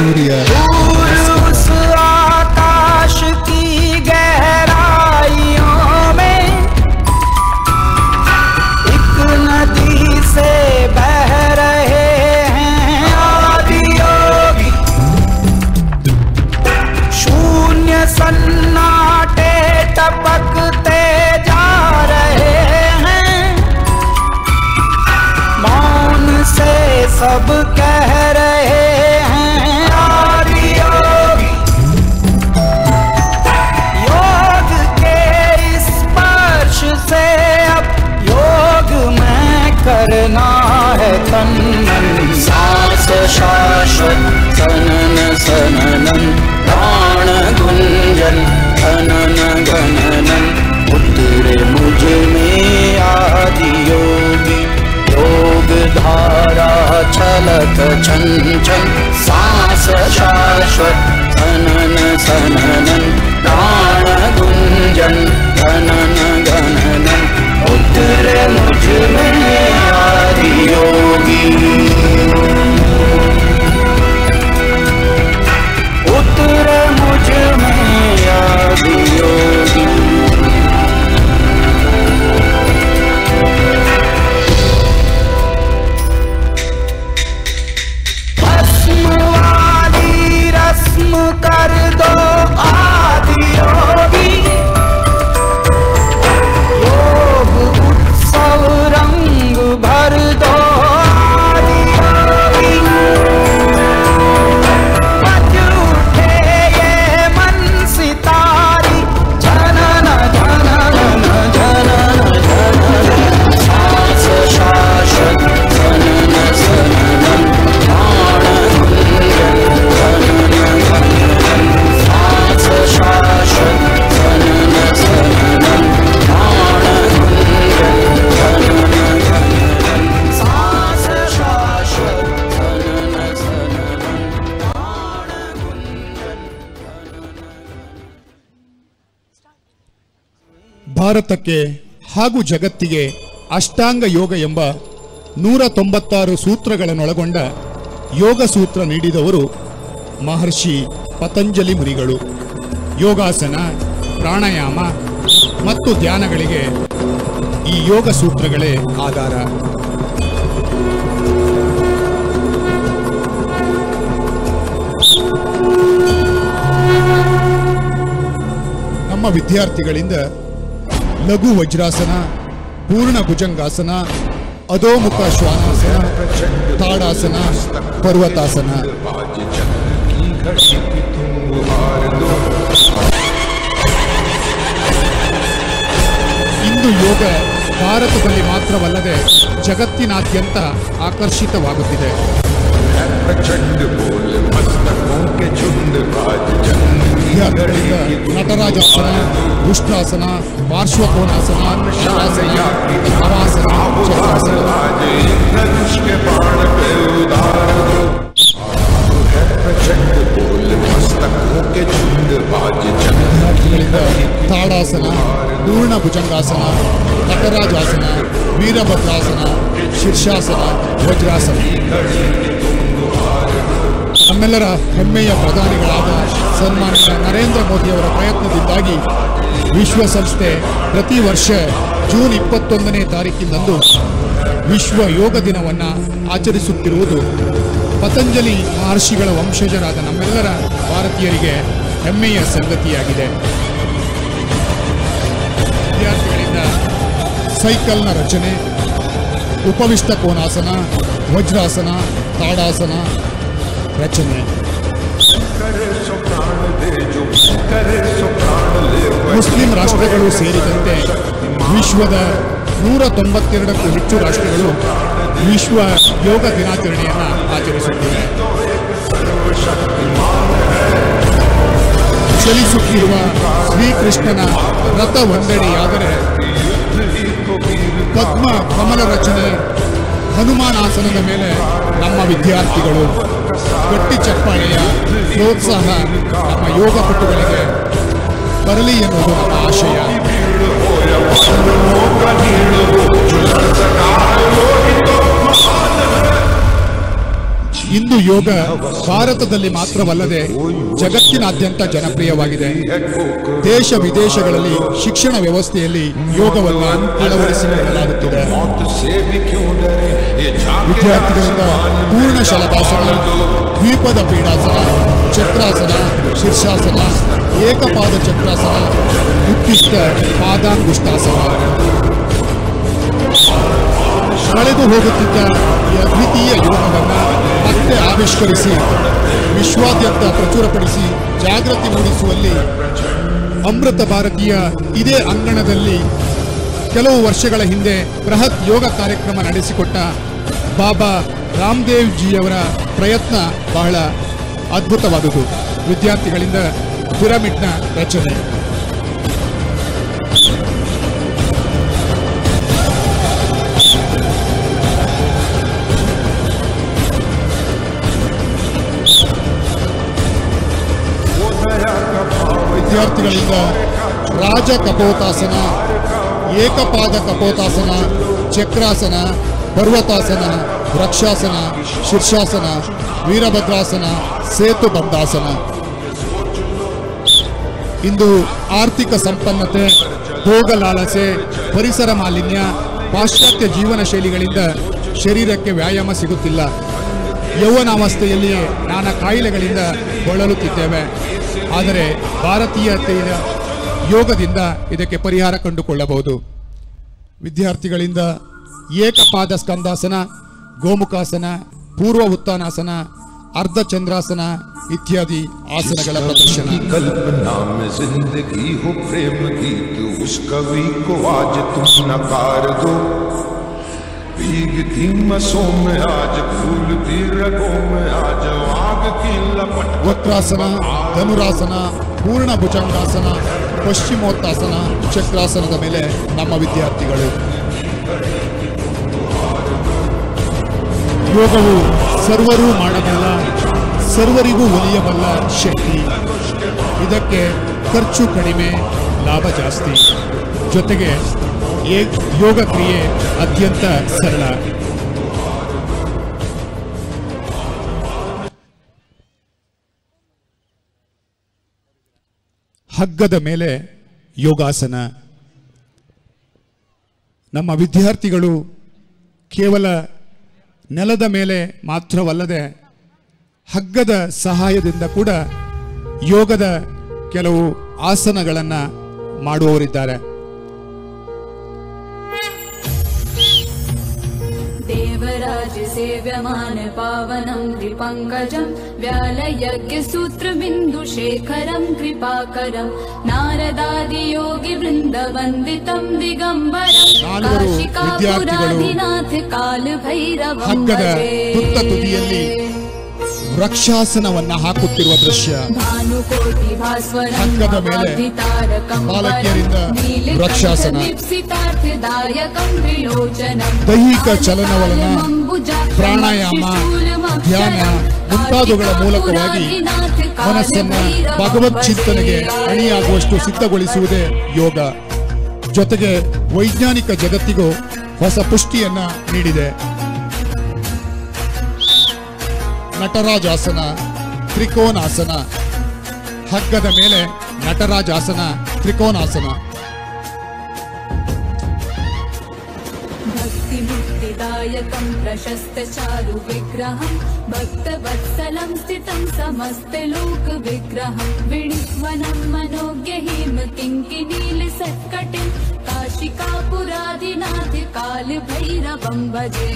सूर्य दूर उस आकाश की गहराइयों में एक नदी से बह रहे हैं आदि योगी शून्य सन्नाटे टपकते जा रहे हैं मौन से सब कह रहे हैं आदि योगी योग के स्पर्श से अब योग में करना है तन मन सांस शाश्वत सनन सननन प्राण गुंजन अनन गणनन उतरे मुझ में आदि योगी योग धारा छलक छन छन सांस शाश्वत सनन सननन प्राण गुंजन गणन गणनन उतरे मुझ में आदि योगी उतरे मुझ में आदि योगी भस्म वाली रस्म कर दो आदि योगी योग उत्सव रंग भर दो आदि योगी बज उठे ये मन सितारी जनन जनन जनन जनन सांस शाश्वत सनन सननन प्राण गुंजन जनन जनन सांस शाश्वत सनन सननन प्राण गुंजन जनन जनन सांस शाश्वत सनन सननन प्राण गुंजन ಭಾರತಕ್ಕೆ ಹಾಗೂ ಜಗತ್ತಿಗೆ ಅಷ್ಟಾಂಗ ಯೋಗ ಎಂಬ ನೂರ ತೊಂಬತ್ತಾರು ಸೂತ್ರಗಳನ್ನೊಳಗೊಂಡ ಯೋಗ ಸೂತ್ರ ನೀಡಿದವರು ಮಹರ್ಷಿ ಪತಂಜಲಿ ಮುನಿಗಳು ಯೋಗಾಸನ ಪ್ರಾಣಾಯಾಮ ಮತ್ತು ಧ್ಯಾನಗಳಿಗೆ ಈ ಯೋಗ ಸೂತ್ರಗಳೇ ಆಧಾರ ನಮ್ಮ ವಿದ್ಯಾರ್ಥಿಗಳಿಂದ ಲಘು ವಜ್ರಾಸನ ಪೂರ್ಣ ಭುಜಂಗಾಸನ ಅಧೋಮುಖ ಶ್ವಾನಾಸನ ತಾಡಾಸನ ಪರ್ವತಾಸನ ಇಂದು ಯೋಗ ಭಾರತದಲ್ಲಿ ಮಾತ್ರವಲ್ಲದೆ ಜಗತ್ತಿನಾದ್ಯಂತ ಆಕರ್ಷಿತವಾಗುತ್ತಿದೆ प्रचंड बोल मस्तकों के झुंड आज जन ವಿದ್ಯಾರ್ಥಿಗಳಿಂದ ನಟರಾಜಾಸನ ಉಷ್ಟ್ರಾಸನ ಪಾರ್ಶ್ವಕೋನಾಸನ ಶವಾಸನ ಹವಾಸನ ಚಕ್ರಾಸನ आज धनुष के बाण पे उदार दो है प्रचंड बोल मस्तकों के झुंड आज जन ವಿದ್ಯಾರ್ಥಿಗಳಿಂದ ತಾಡಾಸನ ಪೂರ್ಣ ಭುಜಂಗಾಸನ ನಟರಾಜಾಸನ ವೀರಭದ್ರಾಸನ ಶೀರ್ಷಾಸನ ವಜ್ರಾಸನ ನಮ್ಮೆಲ್ಲರ ಹೆಮ್ಮೆಯ ಪ್ರಧಾನಿಗಳಾದ ಸನ್ಮಾನ್ಯ ನರೇಂದ್ರ ಮೋದಿಯವರ ಪ್ರಯತ್ನದಿಂದಾಗಿ ವಿಶ್ವಸಂಸ್ಥೆ ಪ್ರತಿ ವರ್ಷ ಜೂನ್ ಇಪ್ಪತ್ತೊಂದನೇ ತಾರೀಕಿನಂದು ವಿಶ್ವ ಯೋಗ ದಿನವನ್ನು ಆಚರಿಸುತ್ತಿರುವುದು ಪತಂಜಲಿ ಮಹರ್ಷಿಗಳ ವಂಶಜರಾದ ನಮ್ಮೆಲ್ಲರ ಭಾರತೀಯರಿಗೆ ಹೆಮ್ಮೆಯ ಸಂಗತಿಯಾಗಿದೆ ವಿದ್ಯಾರ್ಥಿಗಳಿಂದ ಸೈಕಲ್ನ ರಚನೆ ಉಪವಿಷ್ಟ ಕೋನಾಸನ ವಜ್ರಾಸನ ತಾಡಾಸನ ರಚನೆ करे सो प्राण दे जो करे सो प्राण ले ಮುಸ್ಲಿಂ ರಾಷ್ಟ್ರಗಳು ಸೇರಿದಂತೆ ವಿಶ್ವದ ನೂರ ತೊಂಬತ್ತೆರಡಕ್ಕೂ ಹೆಚ್ಚು ರಾಷ್ಟ್ರಗಳು ವಿಶ್ವ ಯೋಗ ದಿನಾಚರಣೆಯನ್ನು ಆಚರಿಸುತ್ತಿವೆ ಚಲಿಸುತ್ತಿರುವ ಶ್ರೀಕೃಷ್ಣನ ರಥ ಒಂದೆಡೆಯಾದರೆ ಪದ್ಮ ಕಮಲ ರಚನೆ ಹನುಮಾನಾಸನದ ಮೇಲೆ ನಮ್ಮ ವಿದ್ಯಾರ್ಥಿಗಳು ಗಟ್ಟಿ ಚಪ್ಪಾಳೆಯ ಪ್ರೋತ್ಸಾಹ ನಮ್ಮ ಯೋಗ ಪಟುಗಳಿಗೆ ಬರಲಿ ಎನ್ನುವುದು ನಮ್ಮ ಆಶಯ ಇಂದು ಯೋಗ ಭಾರತದಲ್ಲಿ ಮಾತ್ರವಲ್ಲದೆ ಜಗತ್ತಿನಾದ್ಯಂತ ಜನಪ್ರಿಯವಾಗಿದೆ ದೇಶ ವಿದೇಶಗಳಲ್ಲಿ ಶಿಕ್ಷಣ ವ್ಯವಸ್ಥೆಯಲ್ಲಿ ಯೋಗವನ್ನು ಅಳವಡಿಸಿಕೊಳ್ಳಲಾಗುತ್ತಿದೆ मौत से भी क्यों डरे ये जाके ವಿದ್ಯಾರ್ಥಿಗಳಿಂದ ಪೂರ್ಣ ಶಲಭಾಸನ ದ್ವೀಪದ ಪೀಡಾಸನ ಚಕ್ರಾಸನ ಶೀರ್ಷಾಸನ ಏಕಪಾದ ಚಕ್ರಾಸನ ಉತ್ತಿಷ್ಟ ಪಾದಾಂಗುಷ್ಟಾಸನ ಕಳೆದು ಹೋಗುತ್ತಿದ್ದ ಈ ಅದ್ವಿತೀಯ ಯೋಗವನ್ನು ಮತ್ತೆ ಆವಿಷ್ಕರಿಸಿ ವಿಶ್ವಾದ್ಯಂತ ಪ್ರಚುರಪಡಿಸಿ ಜಾಗೃತಿ ಮೂಡಿಸುವಲ್ಲಿ ಅಮೃತ ಭಾರತೀಯ ಇದೇ ಅಂಗಣದಲ್ಲಿ ಕೆಲವು ವರ್ಷಗಳ ಹಿಂದೆ ಬೃಹತ್ ಯೋಗ ಕಾರ್ಯಕ್ರಮ ನಡೆಸಿಕೊಟ್ಟ ಬಾಬಾ ರಾಮದೇವ್ ಜಿಯವರ ಪ್ರಯತ್ನ ಬಹಳ ಅದ್ಭುತವಾದುದು ವಿದ್ಯಾರ್ಥಿಗಳಿಂದ ಪಿರಮಿಡ್ನ ರಚನೆ ವಿದ್ಯಾರ್ಥಿಗಳಿಂದ ರಾಜ ಕಪೋತಾಸನ ಏಕಪಾದ ಕಪೋತಾಸನ ಚಕ್ರಾಸನ ಪರ್ವತಾಸನ ವೃಕ್ಷಾಸನ ಶೀರ್ಷಾಸನ ವೀರಭದ್ರಾಸನ ಸೇತು ಬಂಧಾಸನ ಇಂದು ಆರ್ಥಿಕ ಸಂಪನ್ನತೆ ಭೋಗಲಾಲಸೆ ಪರಿಸರ ಮಾಲಿನ್ಯ ಪಾಶ್ಚಾತ್ಯ ಜೀವನ ಶೈಲಿಗಳಿಂದ ಶರೀರಕ್ಕೆ ವ್ಯಾಯಾಮ ಸಿಗುತ್ತಿಲ್ಲ ಯೌವನಾವಸ್ಥೆಯಲ್ಲಿಯೇ ನಾನಾ ಕಾಯಿಲೆಗಳಿಂದ ಬಳಲುತ್ತಿದ್ದೇವೆ ಆದರೆ ಭಾರತೀಯತೆಯ ಯೋಗದಿಂದ ಇದಕ್ಕೆ ಪರಿಹಾರ ಕಂಡುಕೊಳ್ಳಬಹುದು ವಿದ್ಯಾರ್ಥಿಗಳಿಂದ ಏಕಪಾದ ಸ್ಕಂದಾಸನ ಗೋಮುಖಾಸನ ಪೂರ್ವ ಉತ್ಥಾನಾಸನ ಅರ್ಧ ಚಂದ್ರಾಸನ ಇತ್ಯಾದಿ ಆಸನಗಳ ಪ್ರದರ್ಶನ कल्पना में जिंदगी हो प्रेम गीत उस कवि को आज तुम नकार दो भीगती मसों में आज फूलती रगों में आज आग की लपट ವಕ್ರಾಸನ ಧನುರಾಸನ ಪೂರ್ಣ ಭುಜಂಗಾಸನ ಪಶ್ಚಿಮೋತ್ತಾಸನ ಚಕ್ರಾಸನದ ಮೇಲೆ ನಮ್ಮ ವಿದ್ಯಾರ್ಥಿಗಳು ಯೋಗವು ಸರ್ವರೂ ಮಾಡಬಲ್ಲ ಸರ್ವರಿಗೂ ಒಲಿಯಬಲ್ಲ ಶಕ್ತಿ ಇದಕ್ಕೆ ಖರ್ಚು ಕಡಿಮೆ ಲಾಭ ಜಾಸ್ತಿ ಜೊತೆಗೆ ಏ- ಯೋಗ ಕ್ರಿಯೆ ಅತ್ಯಂತ ಸರಳ ಹಗ್ಗದ ಮೇಲೆ ಯೋಗಾಸನ ನಮ್ಮ ವಿದ್ಯಾರ್ಥಿಗಳು ಕೇವಲ ನೆಲದ ಮೇಲೆ ಮಾತ್ರವಲ್ಲದೆ ಹಗ್ಗದ ಸಹಾಯದಿಂದ ಕೂಡ ಯೋಗದ ಕೆಲವು ಆಸನಗಳನ್ನು ಮಾಡುವವರಿದ್ದಾರೆ देवराज सेव्यमान पावनं त्रिपङ्कजं व्यालयज्ञसूत्रबिन्दुशेखरं कृपाकरं नारदादियोगि वृन्दवन्दितं दिगम्बरं ನಾಲ್ವರು ವಿದ್ಯಾರ್ಥಿಗಳು काशिकापुराधिनाथ कालभैरवं ಹಗ್ಗದ भजे ತುತ್ತ ತುದಿಯಲ್ಲಿ ವೃಕ್ಷಾಸನವನ್ನ ಹಾಕುತ್ತಿರುವ ದೃಶ್ಯ भानुकोटि भास्वरं ಹಗ್ಗದ ಮೇಲೆ भवाब्धितारकं ಬಾಲಕಿಯರಿಂದ वरं नीलकण्ठ ವೃಕ್ಷಾಸನ. दीप्सितार्थदायकं त्रिलोचनं ದೈಹಿಕ ಚಲನವಲನ ಪ್ರಾಣಾಯಾಮ ಧ್ಯಾನ ಮುಂತಾದವುಗಳ ಮೂಲಕವಾಗಿ ಮನಸ್ಸನ್ನ ಭಗವತ್ ಚಿಂತನೆಗೆ ಅಣಿಯಾಗುವಷ್ಟು ಸಿದ್ಧಗೊಳಿಸುವುದೇ ಯೋಗ ಜೊತೆಗೆ ವೈಜ್ಞಾನಿಕ ಜಗತ್ತಿಗೂ ಹೊಸ ಪುಷ್ಟಿಯನ್ನ ನೀಡಿದೆ ನಟರಾಜಾಸನ ತ್ರಿಕೋನಾಸನ ಹಗ್ಗದ ಮೇಲೆ ನಟರಾಜಾಸನ ತ್ರಿಕೋನಾಸನ भक्तिमुक्तिदायकं प्रशस्तचारु विग्रहं भक्तवत्सलं स्थितं समस्तलोकविग्रहं विणिह्वनं मनोज्ञहिम किङ्किनीलसत्कटिं काशिकापुरादिनाथ कालभैरवं भजे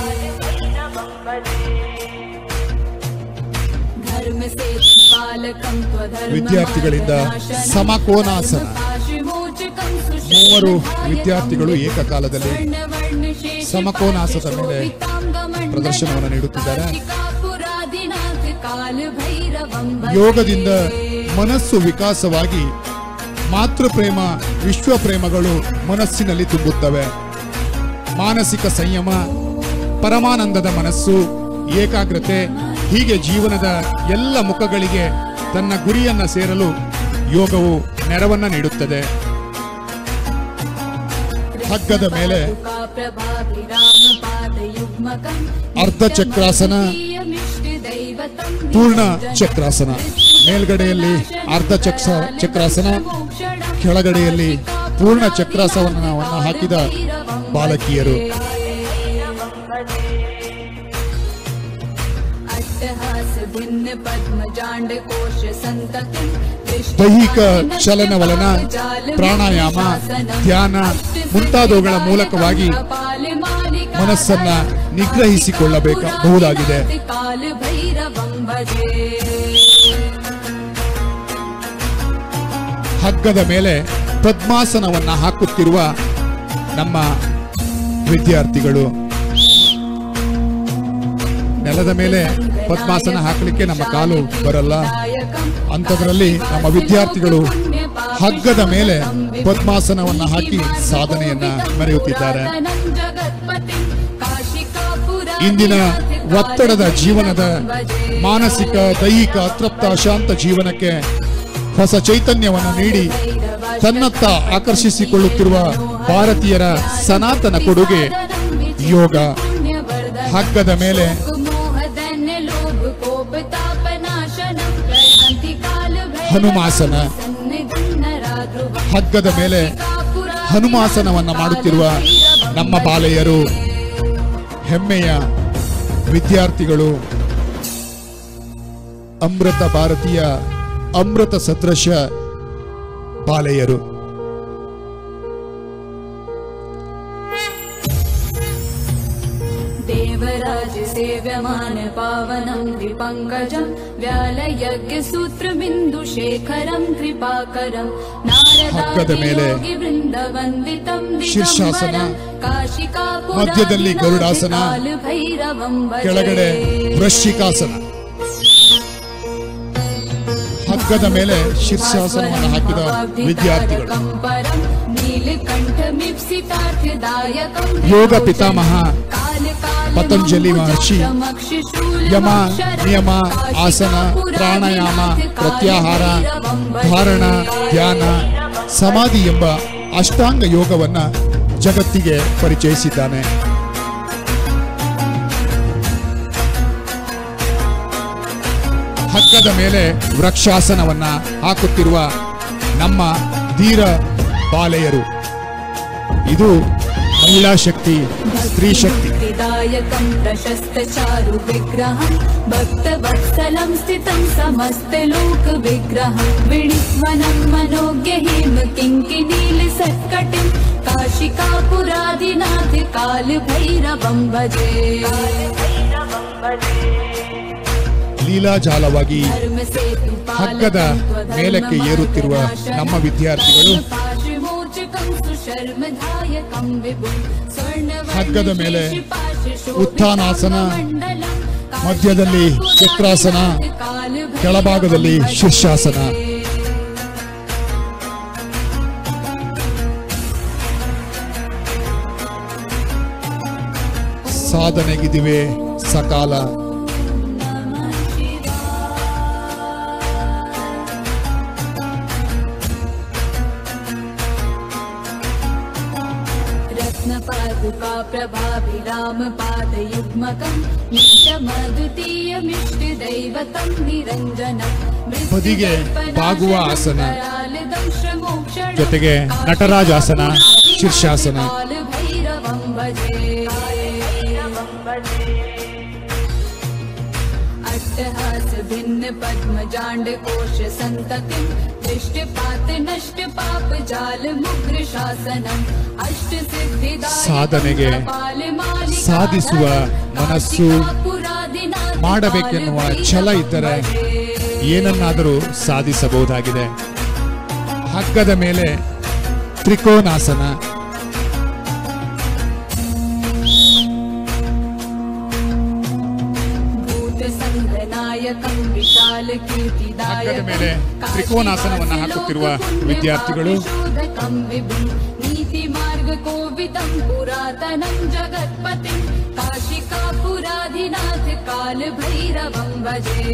ಧರ್ಮಸೇತುಪಾಲಕಂ ತ್ವಧರ್ಮ ವಿದ್ಯಾರ್ಥಿಗಳಿಂದ ಸಮಕೋನಾಸನ. ಮೂವರು ವಿದ್ಯಾರ್ಥಿಗಳು ಏಕಕಾಲದಲ್ಲಿ ಸಮಕೋನಾಸದ ಮೇಲೆ ಪ್ರದರ್ಶನವನ್ನು ನೀಡುತ್ತಿದ್ದಾರೆ. ಯೋಗದಿಂದ ಮನಸ್ಸು ವಿಕಾಸವಾಗಿ ಮಾತೃ ಪ್ರೇಮ ವಿಶ್ವ ಪ್ರೇಮಗಳು ಮನಸ್ಸಿನಲ್ಲಿ ತುಂಬುತ್ತವೆ ಮಾನಸಿಕ ಸಂಯಮ ಪರಮಾನಂದದ ಮನಸ್ಸು ಏಕಾಗ್ರತೆ ಹೀಗೆ ಜೀವನದ ಎಲ್ಲ ಮುಖಗಳಿಗೆ ತನ್ನ ಗುರಿಯನ್ನ ಸೇರಲು ಯೋಗವು ನೆರವನ್ನ ನೀಡುತ್ತದೆ ಹಗ್ಗದ ಮೇಲೆ ಅರ್ಧ ಅರ್ಧ ಚಕ್ರಾಸನ, ಪೂರ್ಣ ಚಕ್ರಾಸನ ಮೇಲ್ಗಡೆಯಲ್ಲಿ ಅರ್ಧ ಚಕ್ರ ಚಕ್ರಾಸನ ಕೆಳಗಡೆಯಲ್ಲಿ ಪೂರ್ಣ ಚಕ್ರಾಸನವನ್ನು ಹಾಕಿದ ಬಾಲಕಿಯರು ಅಟ್ಟಹಾಸ ಭಿನ್ನ ಪದ್ಮ ಜಾಂಡ ಕೋಶ ಸಂತತಿ ದೈಹಿಕ ಚಲನವಲನ ಪ್ರಾಣಾಯಾಮ ಧ್ಯಾನ ಮುಂತಾದವುಗಳ ಮೂಲಕವಾಗಿ ಮನಸ್ಸನ್ನ ನಿಗ್ರಹಿಸಿಕೊಳ್ಳಬೇಕಾಗುವುದಾಗಿದೆ ಕಾಲ ಭೈರವಂ ಭಜೆ ಹಗ್ಗದ ಮೇಲೆ ಪದ್ಮಾಸನವನ್ನ ಹಾಕುತ್ತಿರುವ ನಮ್ಮ ವಿದ್ಯಾರ್ಥಿಗಳು ನೆಲದ ಮೇಲೆ ಪದ್ಮಾಸನ ಹಾಕಲಿಕ್ಕೆ ನಮ್ಮ ಕಾಲು ಬರಲ್ಲ ಅಂಥದ್ರಲ್ಲಿ ನಮ್ಮ ವಿದ್ಯಾರ್ಥಿಗಳು ಹಗ್ಗದ ಮೇಲೆ ಪದ್ಮಾಸನವನ್ನ ಹಾಕಿ ಸಾಧನೆಯನ್ನ ಮೆರೆಯುತ್ತಿದ್ದಾರೆ ಇಂದಿನ ಒತ್ತಡದ ಜೀವನದ ಮಾನಸಿಕ ದೈಹಿಕ ಅತೃಪ್ತ ಅಶಾಂತ ಜೀವನಕ್ಕೆ ಹೊಸ ಚೈತನ್ಯವನ್ನು ನೀಡಿ ತನ್ನತ್ತ ಆಕರ್ಷಿಸಿಕೊಳ್ಳುತ್ತಿರುವ ಭಾರತೀಯರ ಸನಾತನ ಕೊಡುಗೆ ಯೋಗ ಹಗ್ಗದ ಮೇಲೆ ಹನುಮಾಸನ ಹಗ್ಗದ ಮೇಲೆ ಹನುಮಾಸನವನ್ನ ಮಾಡುತ್ತಿರುವ ನಮ್ಮ ಬಾಲೆಯರು ಹೆಮ್ಮೆಯ ವಿದ್ಯಾರ್ಥಿಗಳು ಅಮೃತ ಭಾರತೀಯ ಅಮೃತ ಸದೃಶ ಬಾಲೆಯರು देवराज सेव्यमान पावनं द्विपङ्कजं व्यालयज्ञसूत्रबिन्दुशेखरं कृपाकरं ಹಗ್ಗದ ಮೇಲೆ नारदादियोगिवृन्दवन्दितं ಶೀರ್ಷಾಸನ, ಕಾಶಿಕಾಪುರ ಮಧ್ಯದಲ್ಲಿ ಗರುಡಾಸನ, ಭೈರವಂ ಕೆಳಗಡೆ ವೃಶ್ಚಿಕಾಸನ ಹಗ್ಗದ ಮೇಲೆ ಶೀರ್ಷಾಸನವನ್ನು ಹಾಕಿದ ವಿದ್ಯಾರ್ಥಿಗಳು ಯೋಗ ಪಿತಾಮಹ ಪತಂಜಲಿ ಮಹರ್ಷಿ ಯಮ ನಿಯಮ ಆಸನ ಪ್ರಾಣಾಯಾಮ ಪ್ರತ್ಯಾಹಾರ ಧಾರಣ ಧ್ಯಾನ ಸಮಾಧಿ ಎಂಬ ಅಷ್ಟಾಂಗ ಯೋಗವನ್ನ ಜಗತ್ತಿಗೆ ಪರಿಚಯಿಸಿದ್ದಾನೆ ಹಗ್ಗದ ಮೇಲೆ ವೃಕ್ಷಾಸನವನ್ನ ಹಾಕುತ್ತಿರುವ ನಮ್ಮ ಧೀರ ಬಾಲೆಯರು ಇದು ಮಹಿಳಾ ಶಕ್ತಿ ಸ್ತ್ರೀ ಶಕ್ತಿ भक्तिदायकं प्रशस्तचारु विग्रहं भक्तवत्सलं स्थितं समस्तलोकविग्रहं विणित्वनं मनोज्ञहिम किङ्किनीलसत्कटिं काशिकापुरादिनाथ कालभैरवं भजे ಲೀಲಾಜಾಲವಾಗಿ ಹಗ್ಗದ ಮೇಲಕ್ಕೆ ಏರುತ್ತಿರುವ ನಮ್ಮ ವಿದ್ಯಾರ್ಥಿಗಳು ಹಗ್ಗದ ಮೇಲೆ ಉತ್ಥಾನಾಸನ, ಮಧ್ಯದಲ್ಲಿ ಚಕ್ರಾಸನ, ಕೆಳಭಾಗದಲ್ಲಿ ಶೀರ್ಷಾಸನ ಸಾಧನೆಗಿದಿವೆ ಸಕಾಲ रत्नपादुका प्रभाभिराम पादयुग्मकं नित्यमद्वितीयमिष्टदैवतं निरञ्जनं ಬದಿಗೆ ಬಾಗುವ ಆಸನ, ಜೊತೆಗೆ ನಟರಾಜಾಸನ, ಶೀರ್ಷಾಸನ. ಭೈರವಂ ಭಜೆ अट्टहास भिन्न पद्म जांड कोश संततिं दृष्टिपात नष्ट पाप जाल मुग्र शासनम् अष्ट सिद्धिदायकं ಸಾಧನೆಗೆ ಕಪಾಲಮಾಲಿಕಾ ಸಾಧಿಸುವ ಮನಸ್ಸು ಕಾಶಿಕಾಪುರಾದಿನಾಥ ಮಾಡಬೇಕೆನ್ನುವ ಛಲ ಇದ್ದರೆ ಭಜೆ. ಏನನ್ನಾದರೂ ಸಾಧಿಸಬಹುದಾಗಿದೆ ಹಗ್ಗದ ಮೇಲೆ ತ್ರಿಕೋನಾಸನ ಭೂತಸಂಗನಾಯಕಂ ವಿಶಾಲ ಹಗ್ಗದ ಮೇಲೆ ತ್ರಿಕೋನಾಸನವನ್ನ ಹಾಕುತ್ತಿರುವ ವಿದ್ಯಾರ್ಥಿಗಳು ನೀತಿ ಮಾರ್ಗ ಕೋವಿದಂ ಪುರಾತನಂ ಜಗತ್ಪತಿ ಕಾಶಿಕಾಪುರಾಧಿನಾಥ ಕಾಲ ಭೈರವಂ ಭಜೆ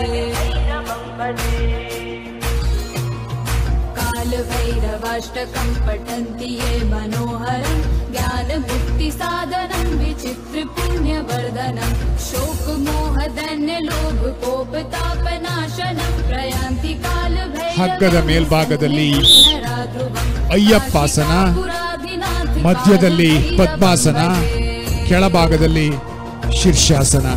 कालभैरवाष्टकं पठन्ति ये मनोहरं ज्ञानमुक्तिसाधनं विचित्रपुण्यवर्धनं शोकमोहदन्य अन्य लोभ कोप ताप नाशनं प्रयान्ति काल ಹಗ್ಗದ ಮೇಲ್ಭಾಗದಲ್ಲಿ ಅಯ್ಯಪ್ಪಾಸನ ಮಧ್ಯದಲ್ಲಿ ಪದ್ಮಾಸನ ಕೆಳಭಾಗದಲ್ಲಿ ಶೀರ್ಷಾಸನ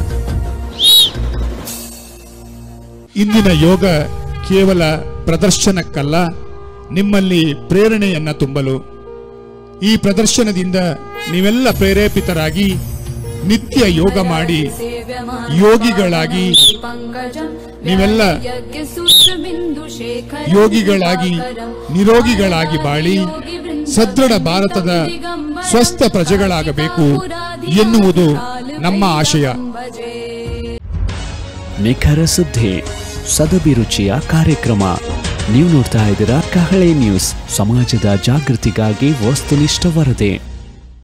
ಇಂದಿನ ಯೋಗ ಕೇವಲ ಪ್ರದರ್ಶನಕ್ಕಲ್ಲ ನಿಮ್ಮಲ್ಲಿ ಪ್ರೇರಣೆಯನ್ನ ತುಂಬಲು ಈ ಪ್ರದರ್ಶನದಿಂದ ನೀವೆಲ್ಲ ಪ್ರೇರೇಪಿತರಾಗಿ ನಿತ್ಯ ಯೋಗ ಮಾಡಿ ಯೋಗಿಗಳಾಗಿ ನೀವೆಲ್ಲ ಯೋಗಿಗಳಾಗಿ ನಿರೋಗಿಗಳಾಗಿ ಬಾಳಿ ಸದೃಢ ಭಾರತದ ಸ್ವಸ್ಥ ಪ್ರಜೆಗಳಾಗಬೇಕು ಎನ್ನುವುದು ನಮ್ಮ ಆಶಯ ನಿಖರ ಸುದ್ದಿ ಸದಭಿರುಚಿಯ ಕಾರ್ಯಕ್ರಮ ನೀವು ನೋಡ್ತಾ ಇದ್ದೀರಾ ಕಹಳೆ ನ್ಯೂಸ್ ಸಮಾಜದ ಜಾಗೃತಿಗಾಗಿ ವಸ್ತುನಿಷ್ಠ ವರದಿ